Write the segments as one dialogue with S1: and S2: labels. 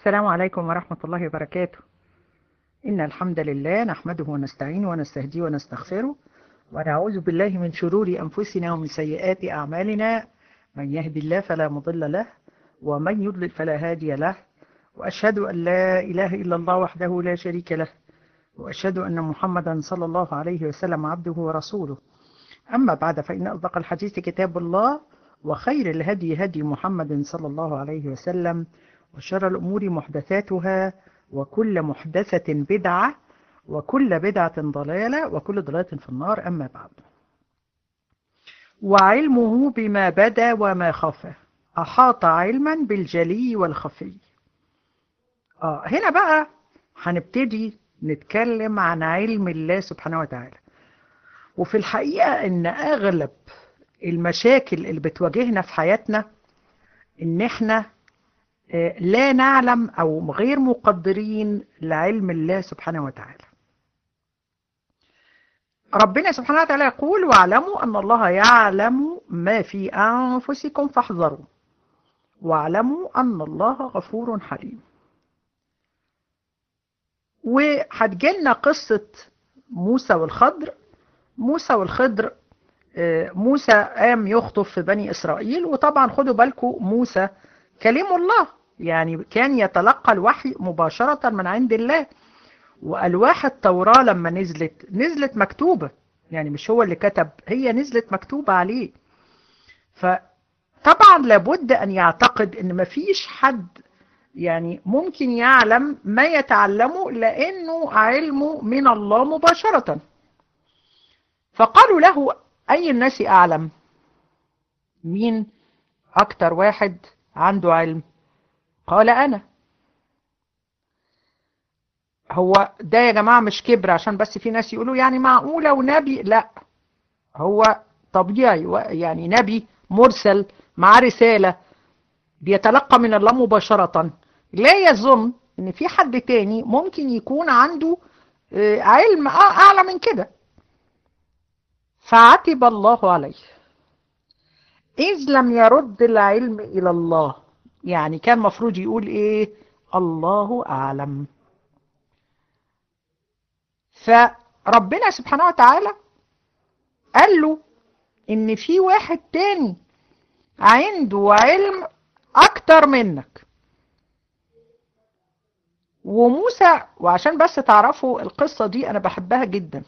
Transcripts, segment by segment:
S1: السلام عليكم ورحمة الله وبركاته إن الحمد لله نحمده ونستعينه ونستهديه ونستغفره ونعوذ بالله من شرور أنفسنا ومن سيئات أعمالنا من يهدي الله فلا مضل له ومن يضلل فلا هادي له وأشهد أن لا إله إلا الله وحده لا شريك له وأشهد أن محمدا صلى الله عليه وسلم عبده ورسوله أما بعد فإن أصدق الحديث كتاب الله وخير الهدي هدي محمد صلى الله عليه وسلم وشر الأمور محدثاتها وكل محدثة بدعة وكل بدعة ضلالة وكل ضلالة في النار أما بعد وعلمه بما بدا وما خفى أحاط علما بالجلي والخفي آه هنا بقى هنبتدي نتكلم عن علم الله سبحانه وتعالى وفي الحقيقة ان اغلب المشاكل اللي بتواجهنا في حياتنا ان احنا لا نعلم او غير مقدرين لعلم الله سبحانه وتعالى ربنا سبحانه وتعالى يقول واعلموا ان الله يعلم ما في انفسكم فاحذروا واعلموا ان الله غفور حليم وهتجيلنا قصة موسى والخضر موسى والخضر موسى قام يخطب في بني إسرائيل وطبعا خدوا بالكم موسى كلم الله يعني كان يتلقى الوحي مباشرة من عند الله وألواح التوراة لما نزلت نزلت مكتوبة يعني مش هو اللي كتب هي نزلت مكتوبة عليه فطبعا لابد أن يعتقد أن مفيش حد يعني ممكن يعلم ما يتعلمه لأنه علمه من الله مباشرة فقالوا له أي الناس أعلم مين أكتر واحد عنده علم قال أنا هو ده يا جماعة مش كبر عشان بس في ناس يقولوا يعني معقولة ونبي لا هو طبيعي يعني نبي مرسل مع رسالة بيتلقى من الله مباشرة لا يظن ان في حد تاني ممكن يكون عنده علم اعلى من كده فعتب الله عليه إذ لم يرد العلم إلى الله يعني كان مفروض يقول إيه الله أعلم فربنا سبحانه وتعالى قال له إن في واحد تاني عنده علم أكتر منك وموسى وعشان بس تعرفوا القصة دي أنا بحبها جدا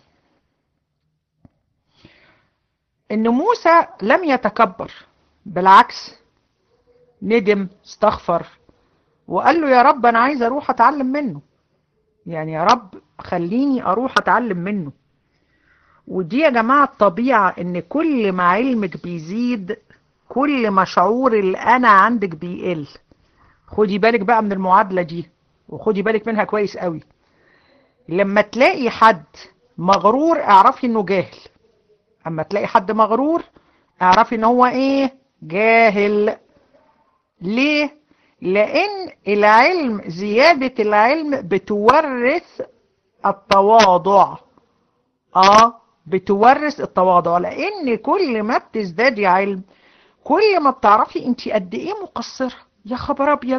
S1: ان موسى لم يتكبر بالعكس ندم استغفر وقال له يا رب انا عايز اروح اتعلم منه يعني يا رب خليني اروح اتعلم منه ودي يا جماعة الطبيعة ان كل ما علمك بيزيد كل ما شعور الانا عندك بيقل خدي بالك بقى من المعادلة دي وخدي بالك منها كويس قوي لما تلاقي حد مغرور اعرفي انه جاهل اما تلاقي حد مغرور اعرفي ان هو ايه جاهل ليه لان العلم زيادة العلم بتورث التواضع اه بتورث التواضع لان كل ما بتزدادي علم كل ما بتعرفي انت قد ايه مقصرة يا خبر ابيض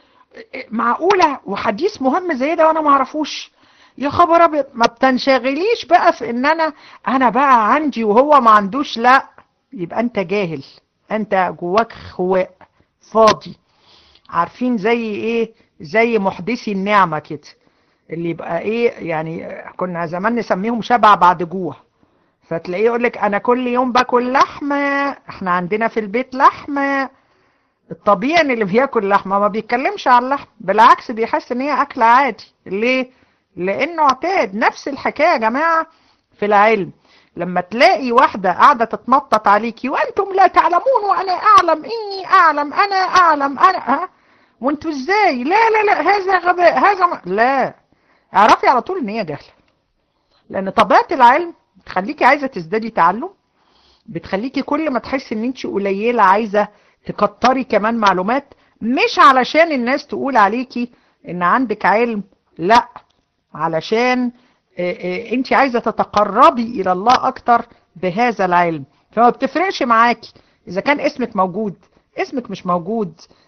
S1: معقولة وحديث مهم زي ده وانا معرفوش يا خبر ابيض ما بتنشغليش بقى في ان انا انا بقى عندي وهو ما عندوش لا يبقى انت جاهل انت جواك خواء فاضي عارفين زي ايه زي محدثي النعمة كده اللي يبقى ايه يعني كنا زمان نسميهم شبع بعد جوع فتلاقيه يقول لك انا كل يوم باكل لحمة احنا عندنا في البيت لحمة الطبيعي ان اللي بياكل لحمة ما بيتكلمش عن اللحم بالعكس بيحس ان هي اكل عادي ليه لانه اعتاد نفس الحكايه يا جماعه في العلم لما تلاقي واحده قاعده تتنطط عليكي وانتم لا تعلمون وانا اعلم اني اعلم انا اعلم انا ها وانتوا ازاي لا لا لا هذا غباء هذا ما... لا اعرفي على طول ان هي جهله لان طبيعه العلم بتخليكي عايزه تزدادي تعلم بتخليكي كل ما تحسي ان انت قليله عايزه تكتري كمان معلومات مش علشان الناس تقول عليكي ان عندك علم لا علشان انت عايزة تتقربي الى الله اكتر بهذا العلم فما بتفرقش معاكي اذا كان اسمك موجود اسمك مش موجود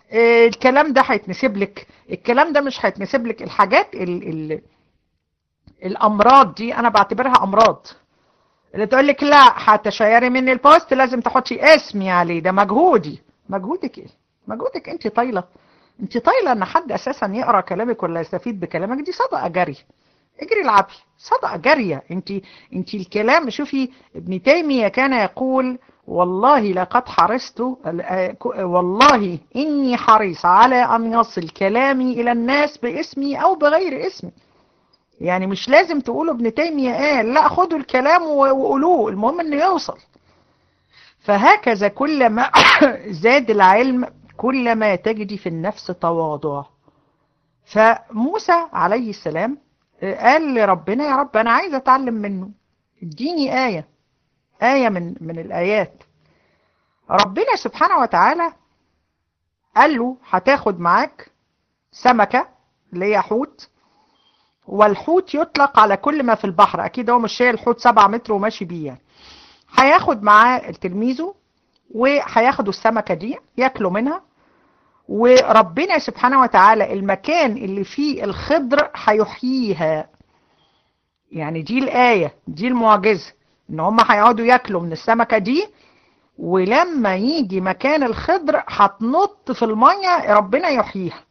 S1: آه، الكلام ده هيتنسب لك الكلام ده مش هيتنسب لك الحاجات ال ال الامراض دي انا بعتبرها امراض اللي تقول لك لا هتشيري مني البوست لازم تحطي اسمي عليه ده مجهودي مجهودك ايه مجهودك انت طايله انت طايله ان حد اساسا يقرا كلامك ولا يستفيد بكلامك دي صدقه جري اجري العبي صدقه جاريه انت انت الكلام شوفي ابن تيميه كان يقول والله لقد حرصت والله اني حريص على ان يصل كلامي الى الناس باسمي او بغير اسمي يعني مش لازم تقولوا ابن تيمية قال لا خدوا الكلام وقولوه المهم انه يوصل فهكذا كلما زاد العلم كلما تجدي في النفس تواضع فموسى عليه السلام قال لربنا يا رب انا عايز اتعلم منه اديني آية آية من من الآيات ربنا سبحانه وتعالى قال له هتاخد معاك سمكة اللي هي حوت والحوت يطلق على كل ما في البحر اكيد هو مش شايل الحوت سبعة متر وماشي بيه يعني هياخد معاه تلميذه وهياخدوا السمكة دي ياكلوا منها وربنا سبحانه وتعالى المكان اللي فيه الخضر هيحييها يعني دي الآية دي المعجزة ان هم هيقعدوا ياكلوا من السمكة دي ولما يجي مكان الخضر هتنط في المية ربنا يحييها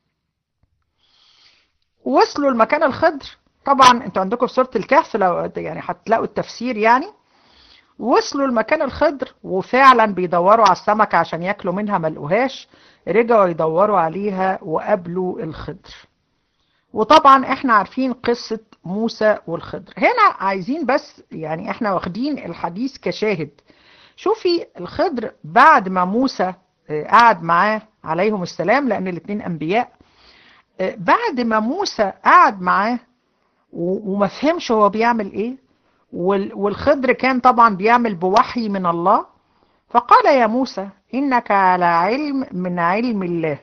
S1: وصلوا المكان الخضر طبعا انتوا عندكم في سورة الكهف لو يعني هتلاقوا التفسير يعني وصلوا المكان الخضر وفعلا بيدوروا على السمكة عشان ياكلوا منها ما لقوهاش رجعوا يدوروا عليها وقابلوا الخضر وطبعا احنا عارفين قصة موسى والخضر هنا عايزين بس يعني احنا واخدين الحديث كشاهد شوفي الخضر بعد ما موسى قعد معاه عليهم السلام لان الاثنين انبياء بعد ما موسى قعد معاه وما فهمش هو بيعمل ايه والخضر كان طبعا بيعمل بوحي من الله فقال يا موسى إنك على علم من علم الله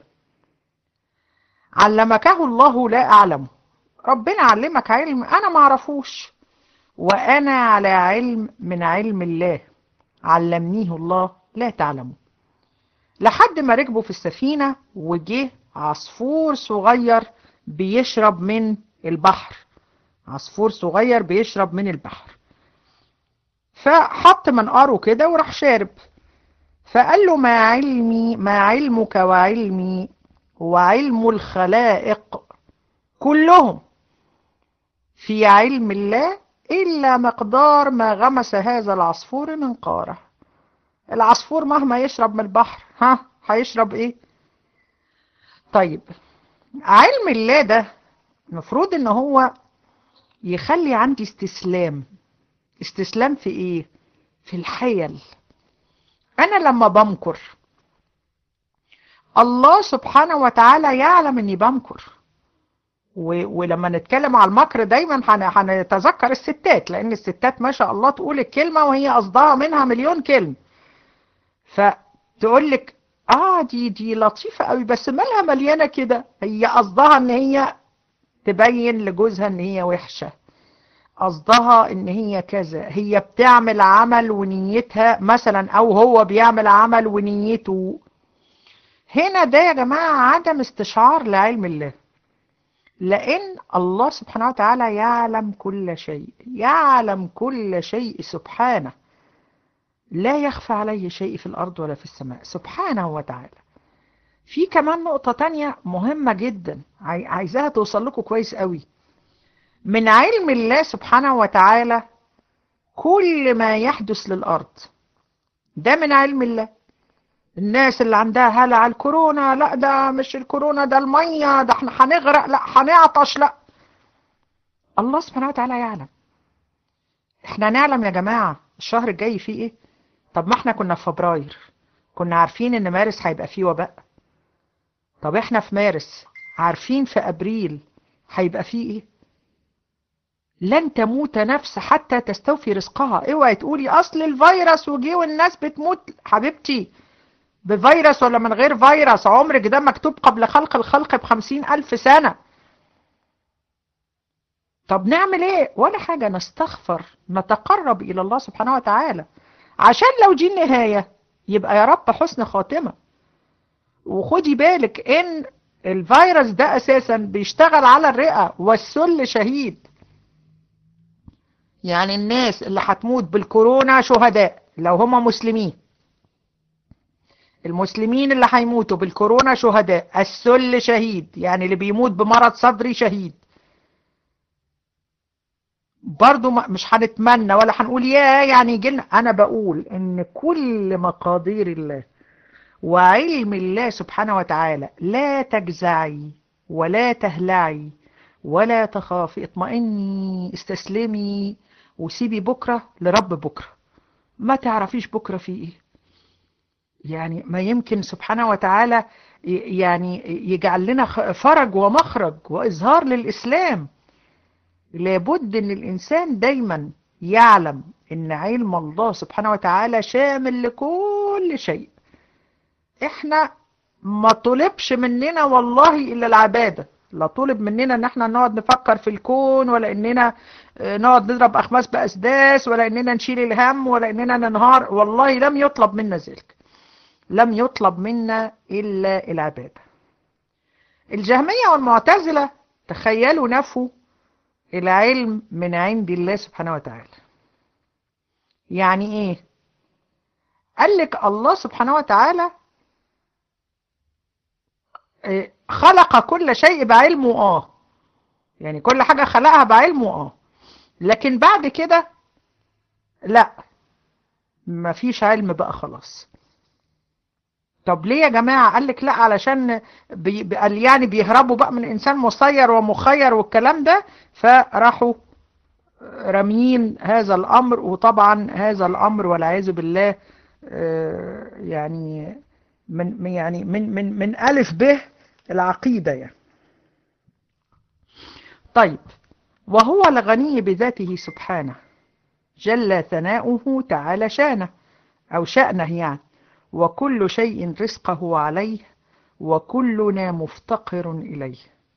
S1: علمكه الله لا أعلمه ربنا علمك علم أنا ما اعرفوش وأنا على علم من علم الله علمنيه الله لا تعلمه لحد ما ركبوا في السفينة وجه عصفور صغير بيشرب من البحر عصفور صغير بيشرب من البحر فحط منقاره كده وراح شارب فقال له ما علمي ما علمك وعلمي وعلم الخلائق كلهم في علم الله إلا مقدار ما غمس هذا العصفور من قاره العصفور مهما يشرب من البحر ها هيشرب ايه طيب علم الله ده المفروض ان هو يخلي عندي استسلام استسلام في ايه في الحيل انا لما بمكر الله سبحانه وتعالى يعلم اني بمكر ولما نتكلم على المكر دايما هنتذكر الستات لان الستات ما شاء الله تقول الكلمة وهي قصدها منها مليون كلمة فتقول لك اه دي دي لطيفة قوي بس مالها مليانة كده هي قصدها ان هي تبين لجوزها ان هي وحشة قصدها ان هي كذا هي بتعمل عمل ونيتها مثلا او هو بيعمل عمل ونيته هنا ده يا جماعة عدم استشعار لعلم الله لأن الله سبحانه وتعالى يعلم كل شيء يعلم كل شيء سبحانه لا يخفى عليه شيء في الأرض ولا في السماء سبحانه وتعالى في كمان نقطة تانية مهمة جدا عايزاها توصل لكم كويس قوي من علم الله سبحانه وتعالى كل ما يحدث للأرض ده من علم الله الناس اللي عندها هلع الكورونا لا ده مش الكورونا ده المية ده احنا هنغرق لا هنعطش لا الله سبحانه وتعالى يعلم احنا نعلم يا جماعة الشهر الجاي فيه ايه طب ما احنا كنا في فبراير كنا عارفين ان مارس هيبقى فيه وباء طب احنا في مارس عارفين في ابريل هيبقى فيه ايه لن تموت نفس حتى تستوفي رزقها اوعي تقولي اصل الفيروس وجي والناس بتموت حبيبتي بفيروس ولا من غير فيروس عمرك ده مكتوب قبل خلق الخلق بخمسين ألف سنة طب نعمل ايه ولا حاجة نستغفر نتقرب إلى الله سبحانه وتعالى عشان لو دي النهاية يبقى يا رب حسن خاتمة وخدي بالك ان الفيروس ده اساسا بيشتغل على الرئة والسل شهيد يعني الناس اللي هتموت بالكورونا شهداء لو هم مسلمين المسلمين اللي هيموتوا بالكورونا شهداء السل شهيد يعني اللي بيموت بمرض صدري شهيد برضو مش هنتمنى ولا هنقول يا يعني يجينا انا بقول ان كل مقادير الله وعلم الله سبحانه وتعالى لا تجزعي ولا تهلعي ولا تخافي اطمئني استسلمي وسيبي بكرة لرب بكرة ما تعرفيش بكرة في ايه يعني ما يمكن سبحانه وتعالى يعني يجعل لنا فرج ومخرج وإظهار للإسلام لابد ان الإنسان دايما يعلم ان علم الله سبحانه وتعالى شامل لكل شيء احنا ما طلبش مننا والله الا العبادة لا طلب مننا ان احنا نقعد نفكر في الكون ولا اننا نقعد نضرب اخماس باسداس ولا اننا نشيل الهم ولا اننا ننهار والله لم يطلب منا ذلك لم يطلب منا الا العبادة الجهمية والمعتزلة تخيلوا نفوا العلم من عند الله سبحانه وتعالى يعني ايه قال لك الله سبحانه وتعالى خلق كل شيء بعلمه اه يعني كل حاجة خلقها بعلمه اه لكن بعد كده لا مفيش علم بقى خلاص طب ليه يا جماعة قال لك لا علشان بي قال يعني بيهربوا بقى من انسان مسير ومخير والكلام ده فراحوا راميين هذا الامر وطبعا هذا الامر والعياذ بالله يعني من يعني من من من الف ب العقيدة يعني طيب وهو الغني بذاته سبحانه جل ثناؤه تعالى شانه أو شأنه يعني وكل شيء رزقه عليه وكلنا مفتقر إليه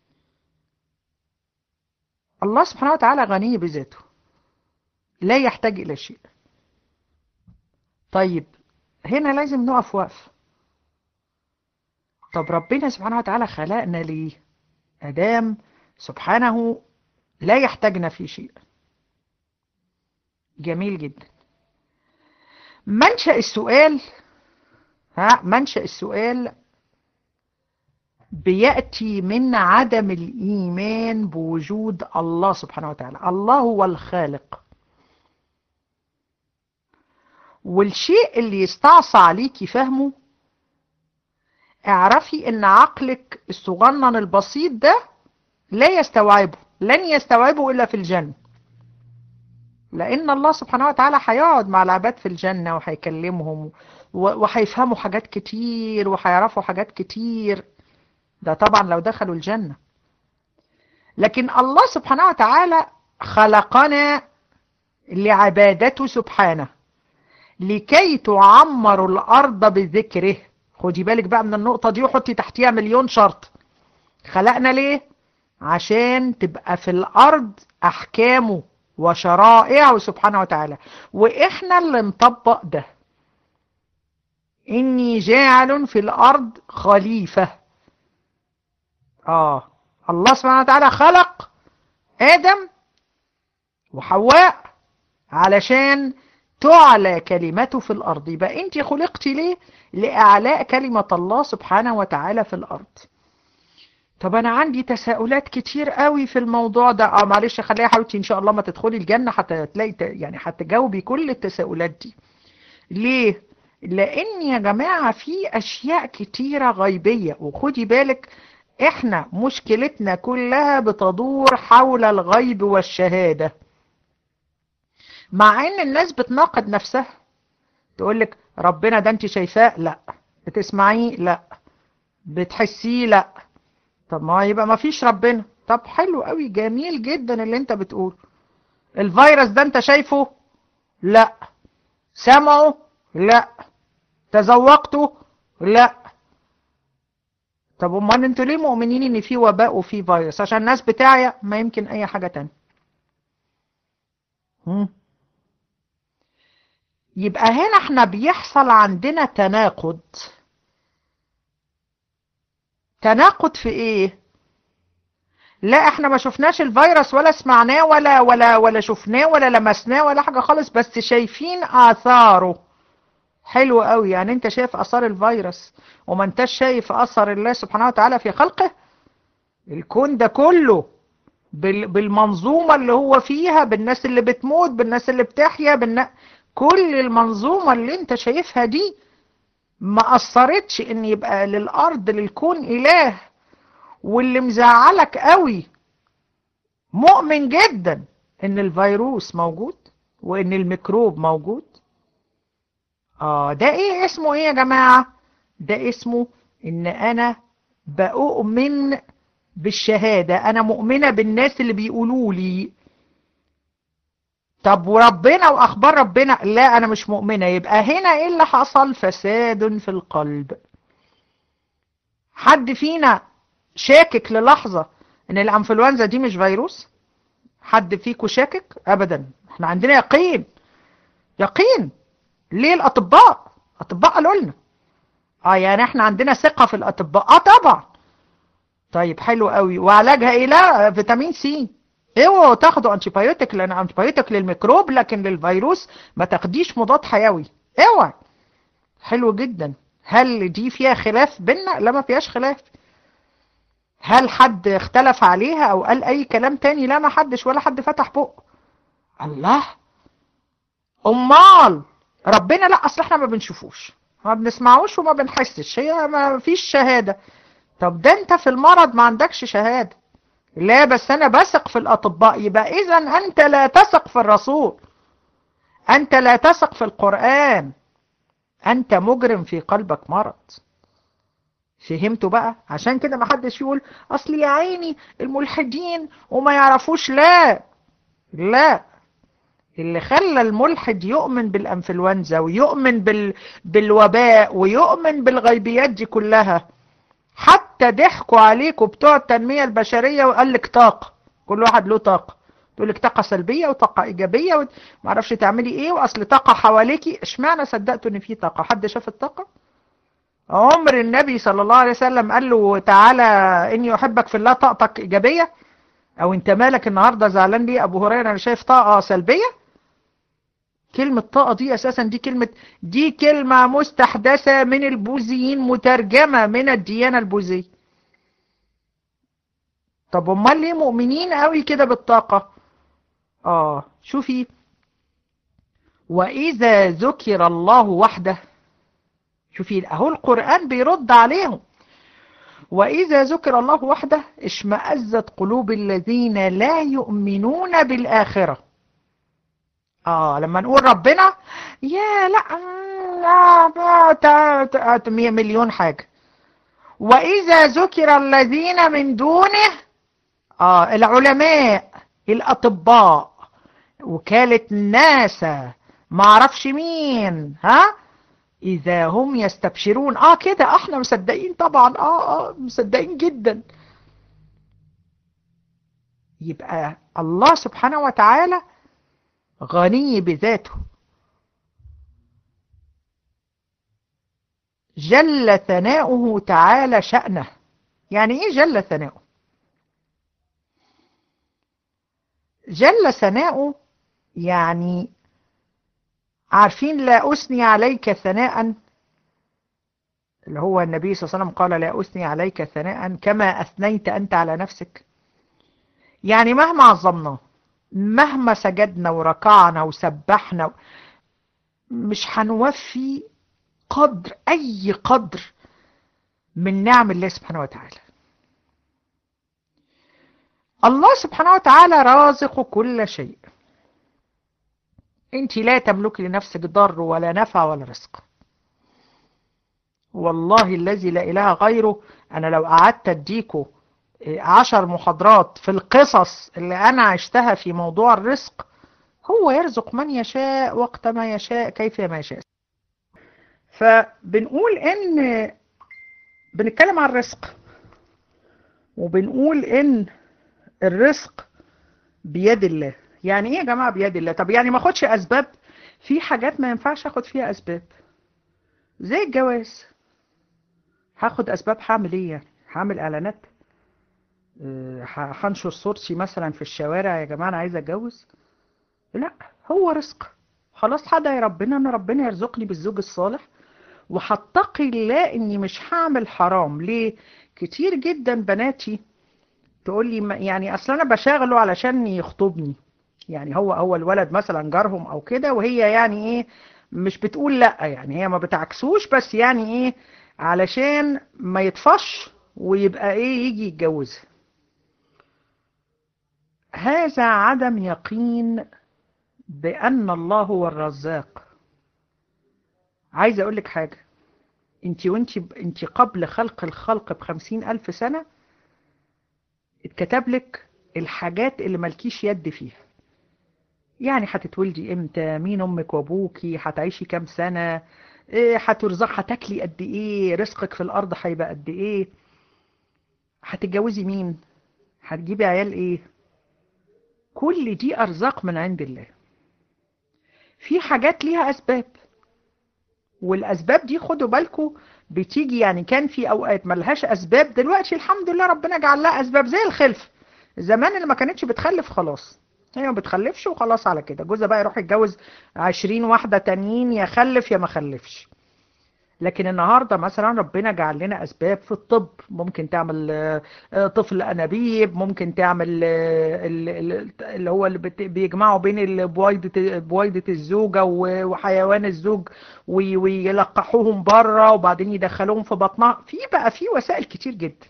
S1: الله سبحانه وتعالى غني بذاته لا يحتاج إلى شيء طيب هنا لازم نقف وقف طب ربنا سبحانه وتعالى خلقنا ليه أدام سبحانه لا يحتاجنا في شيء جميل جدا منشأ السؤال ها منشأ السؤال بيأتي من عدم الإيمان بوجود الله سبحانه وتعالى الله هو الخالق والشيء اللي يستعصى عليكي فهمه اعرفي ان عقلك الصغنن البسيط ده لا يستوعبه لن يستوعبه الا في الجنة لان الله سبحانه وتعالى هيقعد مع العباد في الجنة وهيكلمهم وهيفهموا حاجات كتير وهيعرفوا حاجات كتير ده طبعا لو دخلوا الجنة لكن الله سبحانه وتعالى خلقنا لعبادته سبحانه لكي تعمر الأرض بذكره خدي بالك بقى من النقطة دي وحطي تحتيها مليون شرط خلقنا ليه عشان تبقى في الأرض أحكامه وشرائعه سبحانه وتعالى وإحنا اللي نطبق ده إني جاعل في الأرض خليفة آه الله سبحانه وتعالى خلق آدم وحواء علشان تعلى كلمته في الأرض يبقى أنت خلقتي ليه لإعلاء كلمة الله سبحانه وتعالى في الأرض طب أنا عندي تساؤلات كتير قوي في الموضوع ده اه معلش خليها حاولتي إن شاء الله ما تدخلي الجنة حتى تلاقي يعني هتجاوبي كل التساؤلات دي ليه لأن يا جماعة في أشياء كتيرة غيبية وخدي بالك احنا مشكلتنا كلها بتدور حول الغيب والشهادة مع ان الناس بتناقض نفسها تقولك ربنا ده انت شايفاه لا بتسمعيه لا بتحسيه لا طب ما يبقى ما فيش ربنا طب حلو قوي جميل جدا اللي انت بتقول الفيروس ده انت شايفه لا سمعه لا تذوقته لا طب امال انتوا ليه مؤمنين ان في وباء وفي فيروس عشان الناس بتاعي ما يمكن اي حاجة تانية هم. يبقى هنا احنا بيحصل عندنا تناقض تناقض في ايه لا احنا ما شفناش الفيروس ولا سمعناه ولا ولا ولا شفناه ولا لمسناه ولا حاجة خالص بس شايفين آثاره حلو قوي يعني انت شايف آثار الفيروس وما انتش شايف أثر الله سبحانه وتعالى في خلقه الكون ده كله بالمنظومة اللي هو فيها بالناس اللي بتموت بالناس اللي بتحيا بالنا... كل المنظومة اللي انت شايفها دي ما أثرتش ان يبقى للأرض للكون إله واللي مزعلك قوي مؤمن جدا ان الفيروس موجود وان الميكروب موجود اه ده ايه اسمه ايه يا جماعة ده اسمه ان انا بأؤمن بالشهادة انا مؤمنة بالناس اللي بيقولوا لي طب وربنا واخبار ربنا لا انا مش مؤمنة يبقى هنا ايه اللي حصل فساد في القلب حد فينا شاكك للحظة ان الانفلونزا دي مش فيروس حد فيكم شاكك ابدا احنا عندنا يقين يقين ليه الاطباء اطباء قالوا لنا اه يعني احنا عندنا ثقة في الاطباء اه طبعا طيب حلو قوي وعلاجها ايه لا فيتامين سي اوعوا تاخدوا انتيبيوتيك لان انتيبيوتيك للميكروب لكن للفيروس ما تاخديش مضاد حيوي اوعى حلو جدا هل دي فيها خلاف بينا لا ما فيهاش خلاف هل حد اختلف عليها او قال اي كلام تاني لا ما حدش ولا حد فتح بقه الله امال ربنا لا اصل احنا ما بنشوفوش ما بنسمعوش وما بنحسش هي ما فيش شهادة طب ده انت في المرض ما عندكش شهادة لا بس انا بثق في الاطباء يبقى اذا انت لا تثق في الرسول انت لا تثق في القرآن انت مجرم في قلبك مرض فهمتوا بقى عشان كده ما حدش يقول اصل يا عيني الملحدين وما يعرفوش لا لا اللي خلى الملحد يؤمن بالانفلونزا ويؤمن بال... بالوباء ويؤمن بالغيبيات دي كلها حتى ضحكوا عليكم بتوع التنمية البشرية وقال لك طاقة كل واحد له طاقة تقول لك طاقة سلبية وطاقة إيجابية وما اعرفش تعملي إيه وأصل طاقة حواليكي اشمعنى صدقتوا إن في طاقة حد شاف الطاقة عمر النبي صلى الله عليه وسلم قال له تعالى إني أحبك في الله طاقتك إيجابية أو أنت مالك النهاردة زعلان ليه أبو هريرة أنا شايف طاقة سلبية كلمة طاقة دي أساسا دي كلمة دي كلمة مستحدثة من البوذيين مترجمة من الديانة البوذية طب امال ليه مؤمنين قوي كده بالطاقة اه شوفي وإذا ذكر الله وحده شوفي اهو القرآن بيرد عليهم وإذا ذكر الله وحده اشمأزت قلوب الذين لا يؤمنون بالآخرة اه لما نقول ربنا يا لا لا مية مليون حاجة وإذا ذكر الذين من دونه اه العلماء الأطباء وكالة ناسا معرفش مين ها إذا هم يستبشرون اه كده احنا مصدقين طبعا اه اه مصدقين جدا يبقى الله سبحانه وتعالى غني بذاته جل ثناؤه تعالى شأنه يعني ايه جل ثناؤه جل ثناؤه يعني عارفين لا أثني عليك ثناء اللي هو النبي صلى الله عليه وسلم قال لا أثني عليك ثناء كما أثنيت أنت على نفسك يعني مهما عظمنا مهما سجدنا وركعنا وسبحنا مش هنوفي قدر أي قدر من نعم الله سبحانه وتعالى الله سبحانه وتعالى رازق كل شيء انت لا تملك لنفسك ضر ولا نفع ولا رزق والله الذي لا اله غيره انا لو قعدت اديكوا عشر محاضرات في القصص اللي انا عشتها في موضوع الرزق هو يرزق من يشاء وقت ما يشاء كيف ما يشاء فبنقول ان بنتكلم عن الرزق وبنقول ان الرزق بيد الله يعني ايه يا جماعة بيد الله طب يعني ما اخدش اسباب في حاجات ما ينفعش اخد فيها اسباب زي الجواز هاخد اسباب هعمل ايه يعني هعمل اعلانات آه، ه- هنشر صورتي مثلا في الشوارع يا جماعة انا عايز اتجوز لا هو رزق خلاص هدعي ربنا ان ربنا يرزقني بالزوج الصالح وهتقي الله اني مش هعمل حرام ليه كتير جدا بناتي تقول لي ما- يعني اصل انا بشغله علشان يخطبني يعني هو هو الولد مثلا جارهم او كده وهي يعني ايه مش بتقول لا يعني هي ما بتعكسوش بس يعني ايه علشان ما يطفش ويبقى ايه يجي يتجوزها هذا عدم يقين بأن الله هو الرزاق عايز اقول لك حاجة انت وانت انت قبل خلق الخلق بخمسين الف سنة اتكتب لك الحاجات اللي مالكيش يد فيها يعني هتتولدي امتى مين امك وابوكي هتعيشي كام سنة ايه هترزق هتاكلي قد ايه رزقك في الارض هيبقى قد ايه هتتجوزي مين هتجيبي عيال ايه كل دي ارزاق من عند الله في حاجات ليها اسباب والاسباب دي خدوا بالكم بتيجي يعني كان في اوقات ملهاش اسباب دلوقتي الحمد لله ربنا جعل لها اسباب زي الخلف زمان اللي ما كانتش بتخلف خلاص هي ما بتخلفش وخلاص على كده جوزها بقى يروح يتجوز عشرين واحدة تانيين يا خلف يا ما خلفش لكن النهاردة مثلا ربنا جعل لنا أسباب في الطب ممكن تعمل آه، آه، طفل أنابيب ممكن تعمل آه، ال- ال- اللي هو اللي بت- بيجمعوا بين ال- بويضة بويضة الزوجة و- وحيوان الزوج وي- ويلقحوهم بره وبعدين يدخلوهم في بطنها في بقى في وسائل كتير جدا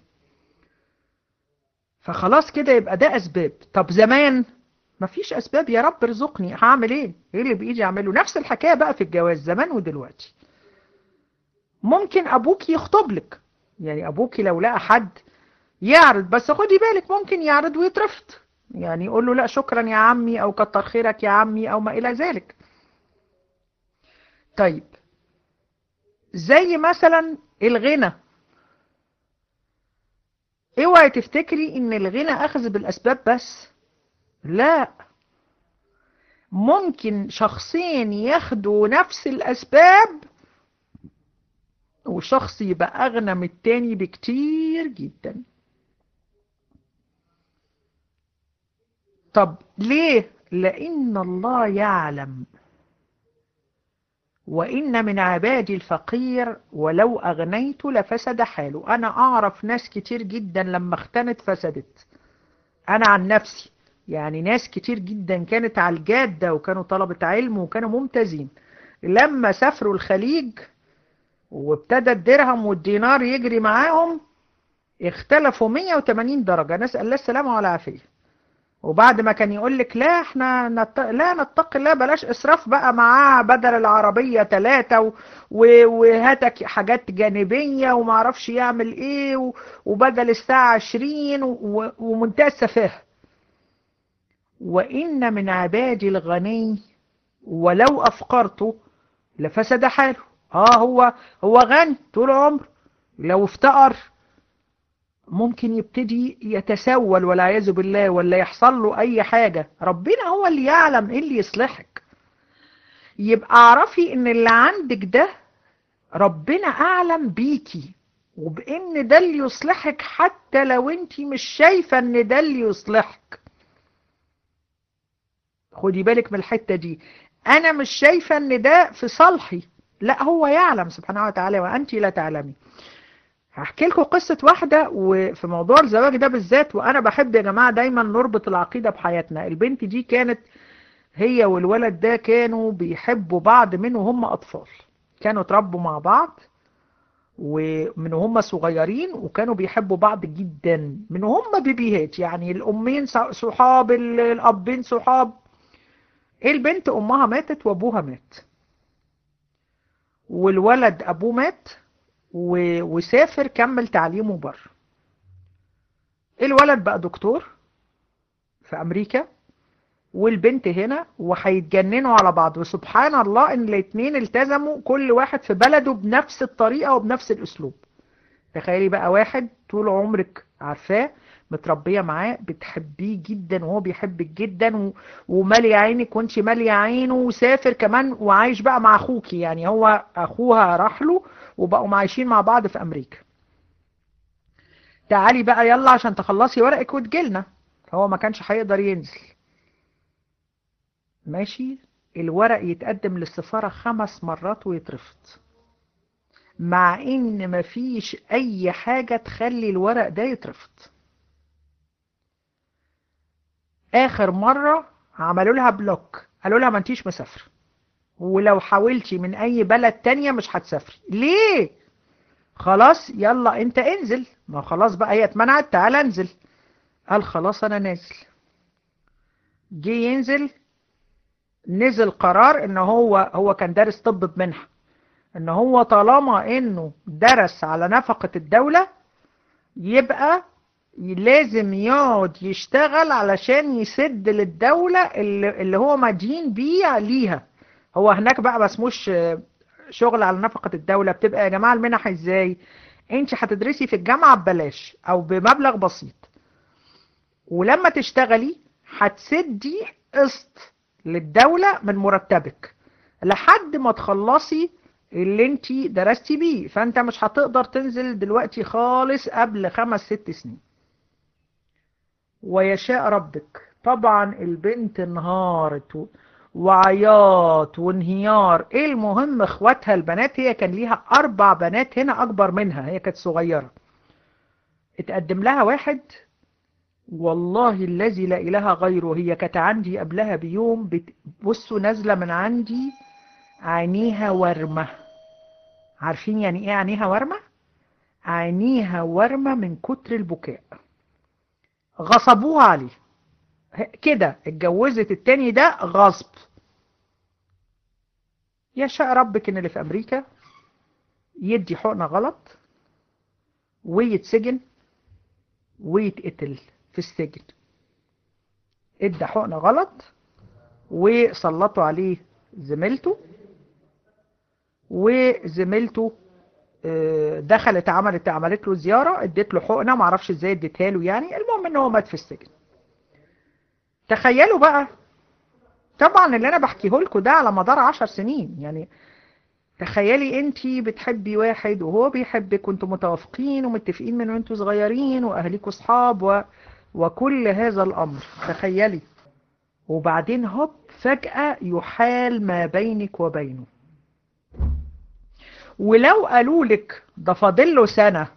S1: فخلاص كده يبقى ده أسباب طب زمان مفيش أسباب يا رب ارزقني هعمل إيه؟ إيه اللي بإيدي أعمله؟ نفس الحكاية بقى في الجواز زمان ودلوقتي ممكن ابوك يخطب لك يعني ابوك لو لقى حد يعرض بس خدي بالك ممكن يعرض ويترفض يعني يقول له لا شكرا يا عمي او كتر خيرك يا عمي او ما الى ذلك طيب زي مثلا الغنى اوعي تفتكري ان الغنى اخذ بالاسباب بس لا ممكن شخصين ياخدوا نفس الاسباب وشخص يبقى أغنى من التاني بكتير جدا طب ليه؟ لأن الله يعلم وإن من عبادي الفقير ولو أغنيت لفسد حاله أنا أعرف ناس كتير جدا لما اختنت فسدت أنا عن نفسي يعني ناس كتير جدا كانت على الجادة وكانوا طلبة علم وكانوا ممتازين لما سافروا الخليج وابتدى الدرهم والدينار يجري معاهم اختلفوا 180 درجة نسأل الله السلامة والعافية وبعد ما كان يقول لك لا احنا نت... لا نتقي الله بلاش اسراف بقى معاه بدل العربية ثلاثة و... و... وهاتك حاجات جانبية وما اعرفش يعمل ايه و... وبدل الساعة 20 و... ومنتهى السفاهة وإن من عبادي الغني ولو أفقرته لفسد حاله اه هو هو غني طول عمره لو افتقر ممكن يبتدي يتسول والعياذ بالله ولا يحصل له اي حاجة ربنا هو اللي يعلم ايه اللي يصلحك يبقى اعرفي ان اللي عندك ده ربنا اعلم بيكي وبان ده اللي يصلحك حتى لو انت مش شايفة ان ده اللي يصلحك خدي بالك من الحتة دي انا مش شايفة ان ده في صالحي لا هو يعلم سبحانه وتعالى وأنت لا تعلمي هحكي لكم قصة واحدة وفي موضوع الزواج ده بالذات وأنا بحب يا جماعة دايما نربط العقيدة بحياتنا البنت دي كانت هي والولد ده كانوا بيحبوا بعض من وهم أطفال كانوا اتربوا مع بعض ومن هم صغيرين وكانوا بيحبوا بعض جدا من هم بيبيهات يعني الأمين صحاب الأبين صحاب البنت أمها ماتت وأبوها مات والولد ابوه مات و... وسافر كمل تعليمه بره الولد بقى دكتور في امريكا والبنت هنا وهيتجننوا على بعض وسبحان الله ان الاتنين التزموا كل واحد في بلده بنفس الطريقة وبنفس الاسلوب تخيلي بقى واحد طول عمرك عارفاه متربية معاه بتحبيه جدا وهو بيحبك جدا و... ومالي عينك وانت مالية عينه وسافر كمان وعايش بقى مع اخوكي يعني هو اخوها راح له وبقوا عايشين مع بعض في امريكا تعالي بقى يلا عشان تخلصي ورقك وتجيلنا فهو ما كانش هيقدر ينزل ماشي الورق يتقدم للسفارة خمس مرات ويترفض مع ان مفيش اي حاجة تخلي الورق ده يترفض اخر مرة عملوا لها بلوك قالوا لها ما انتيش مسافرة ولو حاولتي من اي بلد تانية مش هتسافري ليه خلاص يلا انت انزل ما خلاص بقى هي اتمنعت تعالى انزل قال خلاص انا نازل جه ينزل نزل قرار ان هو هو كان دارس طب بمنحة ان هو طالما انه درس على نفقة الدولة يبقى لازم يقعد يشتغل علشان يسد للدولة اللي, اللي هو مدين بيه ليها هو هناك بقى ما اسموش شغل على نفقة الدولة بتبقى يا جماعة المنح ازاي انت هتدرسي في الجامعة ببلاش او بمبلغ بسيط ولما تشتغلي هتسدي قسط للدولة من مرتبك لحد ما تخلصي اللي انت درستي بيه فانت مش هتقدر تنزل دلوقتي خالص قبل خمس ست سنين ويشاء ربك طبعا البنت انهارت وعياط وانهيار ايه المهم اخواتها البنات هي كان ليها اربع بنات هنا اكبر منها هي كانت صغيرة اتقدم لها واحد والله الذي لا اله غيره هي كانت عندي قبلها بيوم بصوا نازلة من عندي عينيها ورمة عارفين يعني ايه عينيها ورمة عينيها ورمة من كتر البكاء غصبوها عليه كده اتجوزت التاني ده غصب يشاء ربك ان اللي في امريكا يدي حقنة غلط ويتسجن ويتقتل في السجن ادى حقنة غلط وسلطوا عليه زميلته وزميلته دخلت عملت عملت له زيارة اديت له حقنة معرفش ازاي اديتها له يعني المهم ان هو مات في السجن تخيلوا بقى طبعا اللي انا بحكيه لكم ده على مدار عشر سنين يعني تخيلي انتي بتحبي واحد وهو بيحبك وانتم متوافقين ومتفقين من وانتم صغيرين واهليكوا اصحاب و... وكل هذا الامر تخيلي وبعدين هوب فجأة يحال ما بينك وبينه ولو قالوا لك ده فاضل له سنة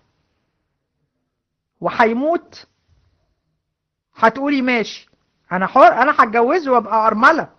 S1: وهيموت هتقولي ماشي انا حر انا هتجوزه وابقى ارمله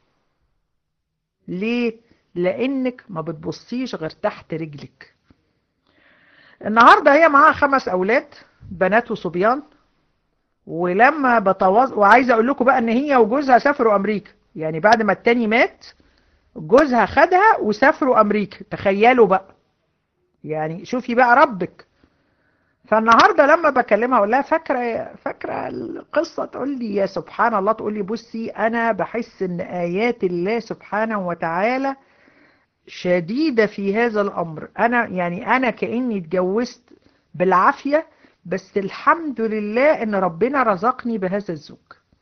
S1: ليه لانك ما بتبصيش غير تحت رجلك النهارده هي معاها خمس اولاد بنات وصبيان ولما بتواز وعايزه اقول لكم بقى ان هي وجوزها سافروا امريكا يعني بعد ما التاني مات جوزها خدها وسافروا امريكا تخيلوا بقى يعني شوفي بقى ربك فالنهارده لما بكلمها اقول لها فاكره فاكره القصه تقول لي يا سبحان الله تقول لي بصي انا بحس ان ايات الله سبحانه وتعالى شديده في هذا الامر انا يعني انا كاني اتجوزت بالعافيه بس الحمد لله ان ربنا رزقني بهذا الزوج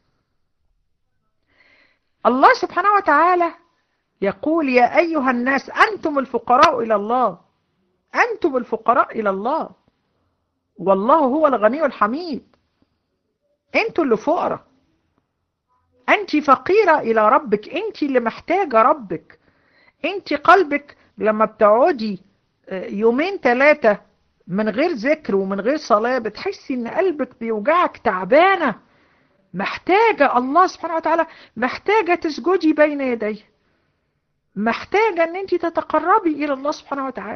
S1: الله سبحانه وتعالى يقول يا ايها الناس انتم الفقراء الى الله انتم الفقراء الى الله والله هو الغني الحميد انتوا اللي فقراء انت فقيرة الى ربك انت اللي محتاجة ربك انت قلبك لما بتقعدي يومين ثلاثة من غير ذكر ومن غير صلاة بتحسي ان قلبك بيوجعك تعبانة محتاجة الله سبحانه وتعالى محتاجة تسجدي بين يديه محتاجة ان انت تتقربي الى الله سبحانه وتعالى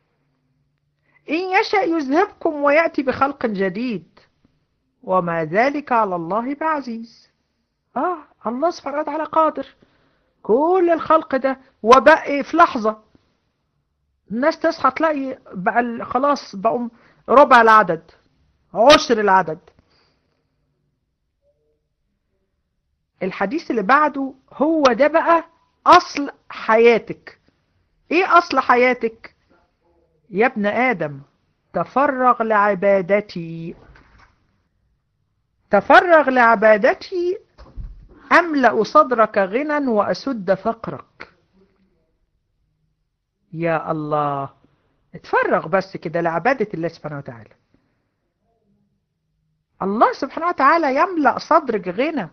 S1: إن يشأ يذهبكم ويأتي بخلق جديد وما ذلك على الله بعزيز آه الله سبحانه وتعالى قادر كل الخلق ده وبقى في لحظة الناس تصحى تلاقي بقى خلاص بقوا ربع العدد عشر العدد الحديث اللي بعده هو ده بقى أصل حياتك إيه أصل حياتك؟ يا ابن آدم تفرغ لعبادتي تفرغ لعبادتي أملأ صدرك غنى وأسد فقرك يا الله اتفرغ بس كده لعبادة الله سبحانه وتعالى الله سبحانه وتعالى يملأ صدرك غنى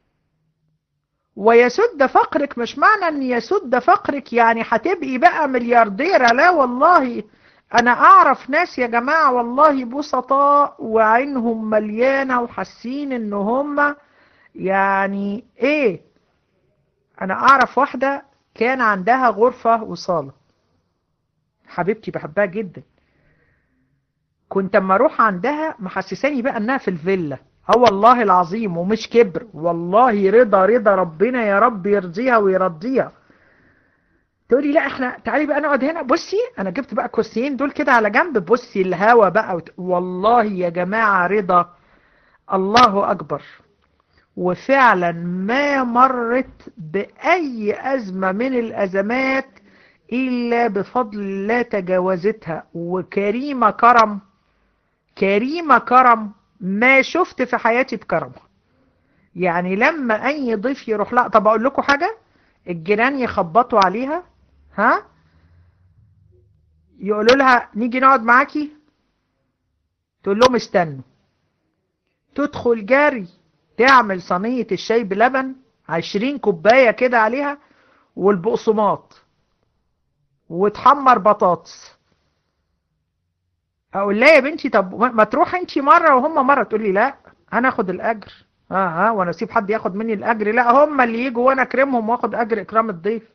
S1: ويسد فقرك مش معنى ان يسد فقرك يعني هتبقي بقى مليارديرة لا والله انا اعرف ناس يا جماعة والله بسطاء وعينهم مليانة وحاسين ان هم يعني ايه انا اعرف واحدة كان عندها غرفة وصالة حبيبتي بحبها جدا كنت اما اروح عندها محسساني بقى انها في الفيلا اه والله العظيم ومش كبر والله رضا رضا ربنا يا رب يرضيها ويرضيها تقولي لا احنا تعالي بقى نقعد هنا بصي انا جبت بقى كرسيين دول كده على جنب بصي الهوا بقى وت... والله يا جماعة رضا الله اكبر وفعلا ما مرت بأي أزمة من الأزمات إلا بفضل الله تجاوزتها وكريمة كرم كريمة كرم ما شفت في حياتي بكرمها يعني لما أي ضيف يروح لا طب أقول لكم حاجة الجيران يخبطوا عليها ها يقولوا لها نيجي نقعد معاكي تقول لهم استنوا تدخل جاري تعمل صينية الشاي بلبن عشرين كوباية كده عليها والبقسماط وتحمر بطاطس اقول لها يا بنتي طب ما تروح انت مرة وهم مرة تقول لي لا انا اخد الاجر اه ها وانا اسيب حد ياخد مني الاجر لا هم اللي يجوا وانا اكرمهم واخد اجر اكرام الضيف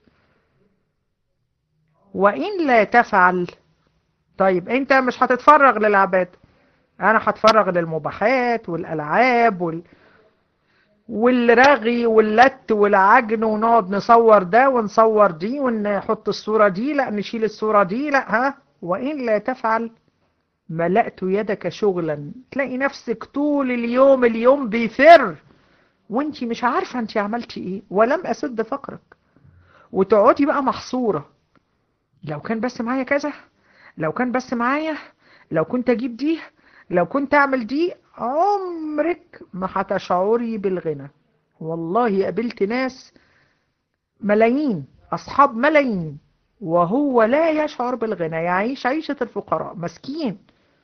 S1: وان لا تفعل طيب انت مش هتتفرغ للعباد انا هتفرغ للمباحات والالعاب وال... والرغي واللت والعجن ونقعد نصور ده ونصور دي ونحط الصورة دي لا نشيل الصورة دي لا ها وإن لا تفعل ملأت يدك شغلا تلاقي نفسك طول اليوم اليوم بيفر وانت مش عارفة انت عملتي ايه ولم اسد فقرك وتقعدي بقى محصورة لو كان بس معايا كذا لو كان بس معايا لو كنت اجيب دي لو كنت اعمل دي عمرك ما هتشعري بالغنى والله قابلت ناس ملايين اصحاب ملايين وهو لا يشعر بالغنى يعيش عيشة الفقراء مسكين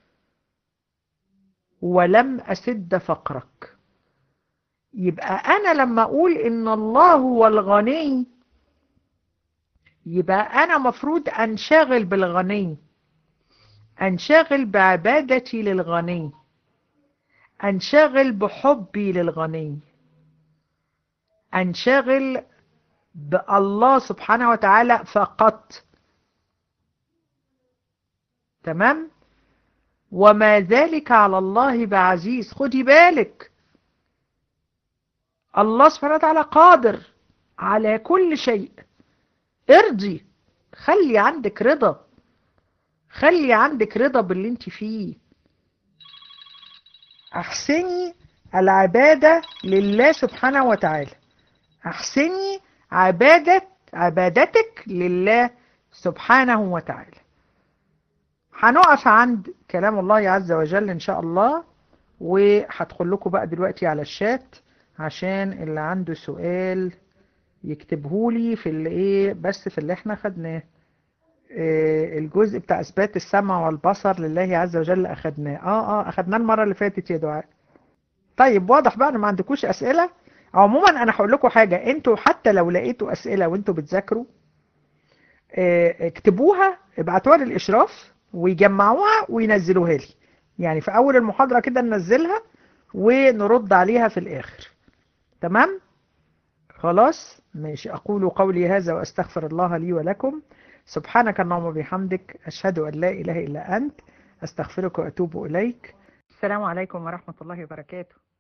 S1: ولم أسد فقرك يبقى أنا لما أقول إن الله هو الغني يبقى أنا مفروض أنشغل بالغني أنشغل بعبادتي للغني أنشغل بحبي للغني أنشغل بالله سبحانه وتعالى فقط تمام وما ذلك على الله بعزيز خدي بالك الله سبحانه وتعالى قادر على كل شيء ارضي خلي عندك رضا خلي عندك رضا باللي انت فيه احسني العبادة لله سبحانه وتعالى احسني عبادة عبادتك لله سبحانه وتعالى هنقف عند كلام الله عز وجل ان شاء الله وهدخل لكم بقى دلوقتي على الشات عشان اللي عنده سؤال يكتبهولي في اللي ايه بس في اللي احنا خدناه إيه الجزء بتاع اثبات السمع والبصر لله عز وجل اخدناه اه اه اخدناه المره اللي فاتت يا دعاء طيب واضح بقى ان ما عندكوش اسئله عموما انا هقول لكم حاجه انتوا حتى لو لقيتوا اسئله وانتوا بتذاكروا إيه اكتبوها ابعتوها للاشراف ويجمعوها وينزلوها لي يعني في اول المحاضره كده ننزلها ونرد عليها في الاخر تمام خلاص ماشي اقول قولي هذا واستغفر الله لي ولكم سبحانك اللهم وبحمدك أشهد أن لا إله إلا أنت أستغفرك وأتوب إليك السلام عليكم ورحمة الله وبركاته